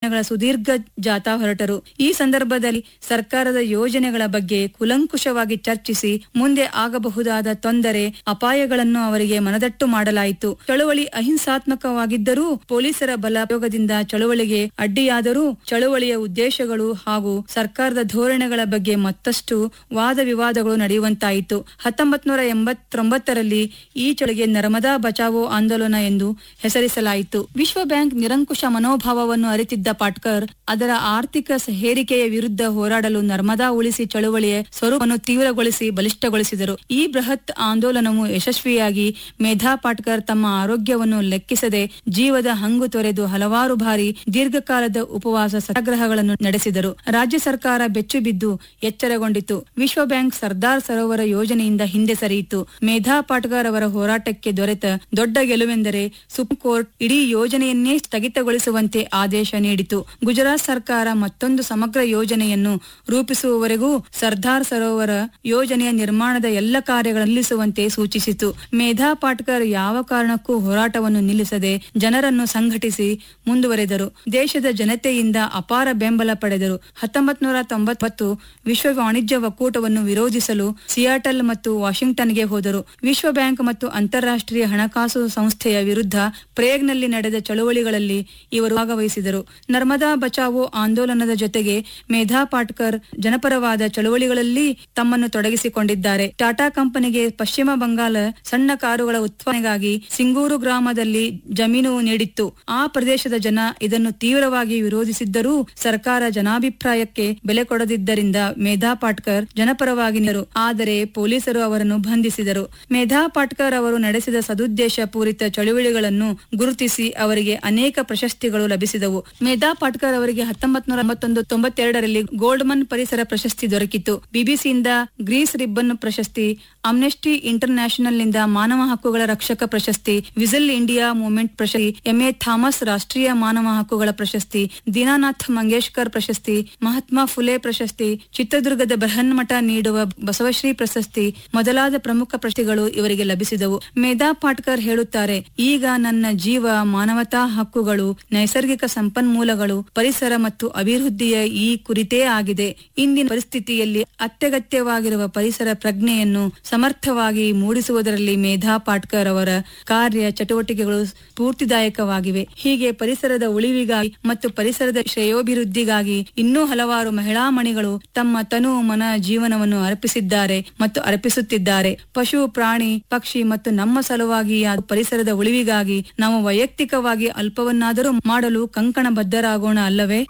ದಿನಗಳ ಸುದೀರ್ಘ ಜಾಥಾ ಹೊರಟರು ಈ ಸಂದರ್ಭದಲ್ಲಿ ಸರ್ಕಾರದ ಯೋಜನೆಗಳ ಬಗ್ಗೆ ಕುಲಂಕುಷವಾಗಿ ಚರ್ಚಿಸಿ ಮುಂದೆ ಆಗಬಹುದಾದ ತೊಂದರೆ ಅಪಾಯಗಳನ್ನು ಅವರಿಗೆ ಮನದಟ್ಟು ಮಾಡಲಾಯಿತು ಚಳುವಳಿ ಅಹಿಂಸಾತ್ಮಕವಾಗಿದ್ದರೂ ಪೊಲೀಸರ ಬಲ ಪ್ರಯೋಗದಿಂದ ಚಳುವಳಿಗೆ ಅಡ್ಡಿಯಾದರೂ ಚಳುವಳಿಯ ಉದ್ದೇಶಗಳು ಹಾಗೂ ಸರ್ಕಾರದ ಧೋರಣೆಗಳ ಬಗ್ಗೆ ಮತ್ತಷ್ಟು ವಾದ ವಿವಾದಗಳು ನಡೆಯುವಂತಾಯಿತು ಹತ್ತೊಂಬತ್ ನೂರ ಎಂಬತ್ತೊಂಬತ್ತರಲ್ಲಿ ಈ ಚಳುವಳಿಗೆ ನರ್ಮದಾ ಬಚಾವೋ ಆಂದೋಲನ ಎಂದು ಹೆಸರಿಸಲಾಯಿತು ವಿಶ್ವ ಬ್ಯಾಂಕ್ ನಿರಂಕುಶ ಮನೋಭಾವವನ್ನು ಅರಿತಿದ್ದ ಪಾಟ್ಕರ್ ಅದರ ಆರ್ಥಿಕ ಹೇರಿಕೆಯ ವಿರುದ್ಧ ಹೋರಾಡಲು ನರ್ಮದಾ ಉಳಿಸಿ ಚಳುವಳಿಯ ಸ್ವರೂಪವನ್ನು ತೀವ್ರಗೊಳಿಸಿ ಬಲಿಷ್ಠಗೊಳಿಸಿದರು ಈ ಬೃಹತ್ ಆಂದೋಲನವು ಯಶಸ್ವಿಯಾಗಿ ಮೇಧಾ ಪಾಟ್ಕರ್ ತಮ್ಮ ಆರೋಗ್ಯವನ್ನು ಲೆಕ್ಕಿಸದೆ ಜೀವದ ಹಂಗು ತೊರೆದು ಹಲವಾರು ಬಾರಿ ದೀರ್ಘಕಾಲದ ಉಪವಾಸ ಸತ್ಯಾಗ್ರಹಗಳನ್ನು ನಡೆಸಿದರು ರಾಜ್ಯ ಸರ್ಕಾರ ಬೆಚ್ಚು ಬಿದ್ದು ಎಚ್ಚರಗೊಂಡಿತು ವಿಶ್ವ ಬ್ಯಾಂಕ್ ಸರ್ದಾರ್ ಸರೋವರ ಯೋಜನೆಯಿಂದ ಹಿಂದೆ ಸರಿಯಿತು ಮೇಧಾ ಪಾಟ್ಕರ್ ಅವರ ಹೋರಾಟಕ್ಕೆ ದೊರೆತ ದೊಡ್ಡ ಗೆಲುವೆಂದರೆ ಸುಪ್ರೀಂ ಕೋರ್ಟ್ ಇಡೀ ಯೋಜನೆಯನ್ನೇ ಸ್ಥಗಿತಗೊಳಿಸುವಂತೆ ಆದೇಶ ನೀಡಿತು ಗುಜರಾತ್ ಸರ್ಕಾರ ಮತ್ತೊಂದು ಸಮಗ್ರ ಯೋಜನೆಯನ್ನು ರೂಪಿಸುವವರೆಗೂ ಸರ್ದಾರ್ ಸರೋವರ ಯೋಜನೆಯ ನಿರ್ಮಾಣದ ಎಲ್ಲ ಕಾರ್ಯಗಳನ್ನು ನಿಲ್ಲಿಸುವಂತೆ ಸೂಚಿಸಿತು ಮೇಧಾ ಪಾಟ್ಕರ್ ಯಾವ ಕಾರಣಕ್ಕೂ ಹೋರಾಟವನ್ನು ನಿಲ್ಲಿಸದೆ ಜನರನ್ನು ಸಂಘಟಿಸಿ ಮುಂದುವರೆದರು ದೇಶದ ಜನತೆಯಿಂದ ಅಪಾರ ಬೆಂಬಲ ಪಡೆದರು ಹತ್ತೊಂಬತ್ ನೂರ ತೊಂಬತ್ತು ವಿಶ್ವ ವಾಣಿಜ್ಯ ಒಕ್ಕೂಟವನ್ನು ವಿರೋಧಿಸಲು ಸಿಯಾಟಲ್ ಮತ್ತು ವಾಷಿಂಗ್ಟನ್ಗೆ ಹೋದರು ವಿಶ್ವ ಬ್ಯಾಂಕ್ ಮತ್ತು ಅಂತಾರಾಷ್ಟ್ರೀಯ ಹಣಕಾಸು ಸಂಸ್ಥೆಯ ವಿರುದ್ಧ ಪ್ರೇಗ್ನಲ್ಲಿ ನಡೆದ ಚಳುವಳಿಗಳಲ್ಲಿ ಇವರು ಭಾಗವಹಿಸಿದರು ನರ್ಮದಾ ಬಚಾವೋ ಆಂದೋಲನದ ಜೊತೆಗೆ ಮೇಧಾ ಪಾಟ್ಕರ್ ಜನಪರವಾದ ಚಳುವಳಿಗಳಲ್ಲಿ ತಮ್ಮನ್ನು ತೊಡಗಿಸಿಕೊಂಡಿದ್ದಾರೆ ಟಾಟಾ ಕಂಪನಿಗೆ ಪಶ್ಚಿಮ ಬಂಗಾಳ ಸಣ್ಣ ಕಾರುಗಳ ಉತ್ಪಾದನೆಗಾಗಿ ಸಿಂಗೂರು ಗ್ರಾಮದಲ್ಲಿ ಜಮೀನು ನೀಡಿತ್ತು ಆ ಪ್ರದೇಶದ ಜನ ಇದನ್ನು ತೀವ್ರವಾಗಿ ವಿರೋಧಿಸಿದ್ದರೂ ಸರ್ಕಾರ ಜನಾಭಿಪ್ರಾಯಕ್ಕೆ ಬೆಲೆ ಕೊಡದಿದ್ದರಿಂದ ಮೇಧಾ ಪಾಟ್ಕರ್ ಜನಪರವಾಗಿ ನಿಂತರು ಆದರೆ ಪೊಲೀಸರು ಅವರನ್ನು ಬಂಧಿಸಿದರು ಮೇಧಾ ಪಾಟ್ಕರ್ ಅವರು ನಡೆಸಿದ ಸದುದ್ದೇಶ ಪೂರಿತ ಚಳುವಳಿಗಳನ್ನು ಗುರುತಿಸಿ ಅವರಿಗೆ ಅನೇಕ ಪ್ರಶಸ್ತಿಗಳು ಲಭಿಸಿದವು ಮೇಧಾ ಪಾಟ್ಕರ್ ಅವರಿಗೆ ಹತ್ತೊಂಬತ್ ನೂರ ಎಂಬತ್ತೊಂದು ತೊಂಬತ್ತೆರಡರಲ್ಲಿ ಗೋಲ್ಡ್ಮನ್ ಪರಿಸರ ಪ್ರಶಸ್ತಿ ದೊರಕಿತು ಬಿಬಿಸಿಯಿಂದ ಗ್ರೀಸ್ ರಿಬ್ಬನ್ ಪ್ರಶಸ್ತಿ ಅಮ್ನೆಸ್ಟಿ ಇಂಟರ್ ನ್ಯಾಷನಲ್ ನಿಂದ ಮಾನವ ಹಕ್ಕುಗಳ ರಕ್ಷಕ ಪ್ರಶಸ್ತಿ ವಿಸಿಲ್ ಇಂಡಿಯಾ ಮೂವ್ಮೆಂಟ್ ಪ್ರಶಸ್ತಿ ಎಂಎ ಥಾಮಸ್ ರಾಷ್ಟ್ರೀಯ ಮಾನವ ಹಕ್ಕುಗಳ ಪ್ರಶಸ್ತಿ ದೀನಾನಾಥ್ ಮಂಗೇಶ್ಕರ್ ಪ್ರಶಸ್ತಿ ಮಹಾತ್ಮ ಫುಲೆ ಪ್ರಶಸ್ತಿ ಚಿತ್ರದುರ್ಗದ ಬೃಹನ್ಮಠ ನೀಡುವ ಬಸವಶ್ರೀ ಪ್ರಶಸ್ತಿ ಮೊದಲಾದ ಪ್ರಮುಖ ಪ್ರಶಸ್ತಿಗಳು ಇವರಿಗೆ ಲಭಿಸಿದವು ಮೇಧಾ ಪಾಟ್ಕರ್ ಹೇಳುತ್ತಾರೆ ಈಗ ನನ್ನ ಜೀವ ಮಾನವತಾ ಹಕ್ಕುಗಳು ನೈಸರ್ಗಿಕ ಸಂಪನ್ಮೂಲಗಳು ಪರಿಸರ ಮತ್ತು ಅಭಿವೃದ್ಧಿಯ ಈ ಕುರಿತೇ ಆಗಿದೆ ಇಂದಿನ ಪರಿಸ್ಥಿತಿಯಲ್ಲಿ ಅತ್ಯಗತ್ಯವಾಗಿರುವ ಪರಿಸರ ಪ್ರಜ್ಞೆಯನ್ನು ಸಮರ್ಥವಾಗಿ ಮೂಡಿಸುವುದರಲ್ಲಿ ಮೇಧಾ ಪಾಟ್ಕರ್ ಅವರ ಕಾರ್ಯ ಚಟುವಟಿಕೆಗಳು ಸ್ಫೂರ್ತಿದಾಯಕವಾಗಿವೆ ಹೀಗೆ ಪರಿಸರದ ಉಳಿವಿಗಾಗಿ ಮತ್ತು ಪರಿಸರದ ಶ್ರೇಯೋಭಿವೃದ್ಧಿಗಾಗಿ ಇನ್ನೂ ಹಲವಾರು ಮಹಿಳಾ ಮಣಿಗಳು ತಮ್ಮ ತನು ಮನ ಜೀವನವನ್ನು ಅರ್ಪಿಸಿದ್ದಾರೆ ಮತ್ತು ಅರ್ಪಿಸುತ್ತಿದ್ದಾರೆ ಪಶು ಪ್ರಾಣಿ ಪಕ್ಷಿ ಮತ್ತು ನಮ್ಮ ಸಲುವಾಗಿ ಆ ಪರಿಸರದ ಉಳಿವಿಗಾಗಿ ನಾವು ವೈಯಕ್ತಿಕವಾಗಿ ಅಲ್ಪವನ್ನಾದರೂ ಮಾಡಲು ಕಂಕಣಬದ್ಧರಾಗೋಣ ಅಲ್ಲವೇ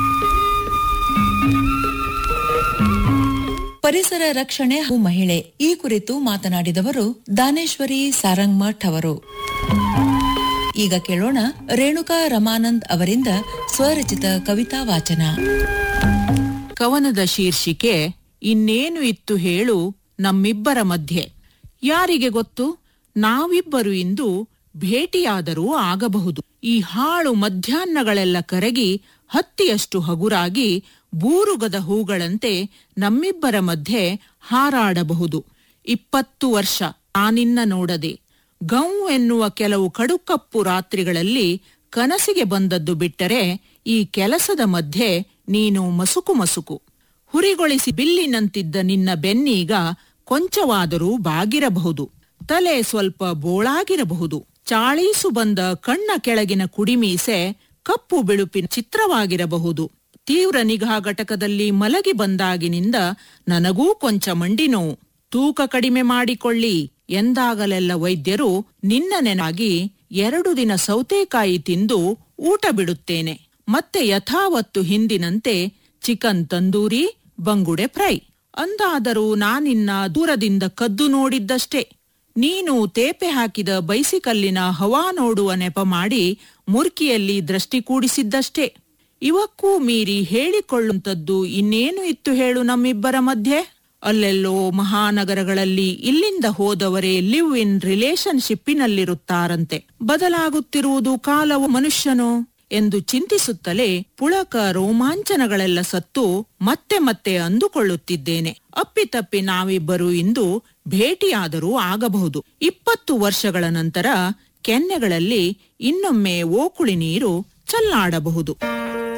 ಪರಿಸರ ರಕ್ಷಣೆ ಹಾಗೂ ಮಹಿಳೆ ಈ ಕುರಿತು ಮಾತನಾಡಿದವರು ದಾನೇಶ್ವರಿ ಸಾರಂಗ್ಮಠ್ ಅವರು ಈಗ ಕೇಳೋಣ ರೇಣುಕಾ ರಮಾನಂದ್ ಅವರಿಂದ ಸ್ವರಚಿತ ಕವಿತಾ ವಾಚನ ಕವನದ ಶೀರ್ಷಿಕೆ ಇನ್ನೇನು ಇತ್ತು ಹೇಳು ನಮ್ಮಿಬ್ಬರ ಮಧ್ಯೆ ಯಾರಿಗೆ ಗೊತ್ತು ನಾವಿಬ್ಬರು ಇಂದು ಭೇಟಿಯಾದರೂ ಆಗಬಹುದು ಈ ಹಾಳು ಮಧ್ಯಾಹ್ನಗಳೆಲ್ಲ ಕರಗಿ ಹತ್ತಿಯಷ್ಟು ಹಗುರಾಗಿ ಬೂರುಗದ ಹೂಗಳಂತೆ ನಮ್ಮಿಬ್ಬರ ಮಧ್ಯೆ ಹಾರಾಡಬಹುದು ಇಪ್ಪತ್ತು ವರ್ಷ ನಾನಿನ್ನ ನೋಡದೆ ಗೌ ಎನ್ನುವ ಕೆಲವು ಕಡುಕಪ್ಪು ರಾತ್ರಿಗಳಲ್ಲಿ ಕನಸಿಗೆ ಬಂದದ್ದು ಬಿಟ್ಟರೆ ಈ ಕೆಲಸದ ಮಧ್ಯೆ ನೀನು ಮಸುಕು ಮಸುಕು ಹುರಿಗೊಳಿಸಿ ಬಿಲ್ಲಿನಂತಿದ್ದ ನಿನ್ನ ಬೆನ್ನೀಗ ಕೊಂಚವಾದರೂ ಬಾಗಿರಬಹುದು ತಲೆ ಸ್ವಲ್ಪ ಬೋಳಾಗಿರಬಹುದು ಚಾಳೀಸು ಬಂದ ಕಣ್ಣ ಕೆಳಗಿನ ಕುಡಿಮೀಸೆ ಕಪ್ಪು ಬಿಳುಪಿನ ಚಿತ್ರವಾಗಿರಬಹುದು ತೀವ್ರ ನಿಗಾ ಘಟಕದಲ್ಲಿ ಮಲಗಿ ಬಂದಾಗಿನಿಂದ ನನಗೂ ಕೊಂಚ ಮಂಡಿ ನೋವು ತೂಕ ಕಡಿಮೆ ಮಾಡಿಕೊಳ್ಳಿ ಎಂದಾಗಲೆಲ್ಲ ವೈದ್ಯರು ನಿನ್ನ ನೆನಾಗಿ ಎರಡು ದಿನ ಸೌತೆಕಾಯಿ ತಿಂದು ಊಟ ಬಿಡುತ್ತೇನೆ ಮತ್ತೆ ಯಥಾವತ್ತು ಹಿಂದಿನಂತೆ ಚಿಕನ್ ತಂದೂರಿ ಬಂಗುಡೆ ಫ್ರೈ ಅಂದಾದರೂ ನಾನಿನ್ನ ದೂರದಿಂದ ಕದ್ದು ನೋಡಿದ್ದಷ್ಟೇ ನೀನು ತೇಪೆ ಹಾಕಿದ ಬೈಸಿಕಲ್ಲಿನ ಹವಾ ನೋಡುವ ನೆಪ ಮಾಡಿ ಮುರ್ಕಿಯಲ್ಲಿ ದೃಷ್ಟಿ ಕೂಡಿಸಿದ್ದಷ್ಟೇ ಇವಕ್ಕೂ ಮೀರಿ ಹೇಳಿಕೊಳ್ಳುವಂಥದ್ದು ಇನ್ನೇನು ಇತ್ತು ಹೇಳು ನಮ್ಮಿಬ್ಬರ ಮಧ್ಯೆ ಅಲ್ಲೆಲ್ಲೋ ಮಹಾನಗರಗಳಲ್ಲಿ ಇಲ್ಲಿಂದ ಹೋದವರೇ ಲಿವ್ ಇನ್ ರಿಲೇಶನ್ಶಿಪ್ಪಿನಲ್ಲಿರುತ್ತಾರಂತೆ ಬದಲಾಗುತ್ತಿರುವುದು ಕಾಲವು ಮನುಷ್ಯನು ಎಂದು ಚಿಂತಿಸುತ್ತಲೇ ಪುಳಕ ರೋಮಾಂಚನಗಳೆಲ್ಲ ಸತ್ತು ಮತ್ತೆ ಮತ್ತೆ ಅಂದುಕೊಳ್ಳುತ್ತಿದ್ದೇನೆ ಅಪ್ಪಿತಪ್ಪಿ ನಾವಿಬ್ಬರು ಇಂದು ಭೇಟಿಯಾದರೂ ಆಗಬಹುದು ಇಪ್ಪತ್ತು ವರ್ಷಗಳ ನಂತರ ಕೆನ್ನೆಗಳಲ್ಲಿ ಇನ್ನೊಮ್ಮೆ ಓಕುಳಿ ನೀರು ಚಲ್ಲಾಡಬಹುದು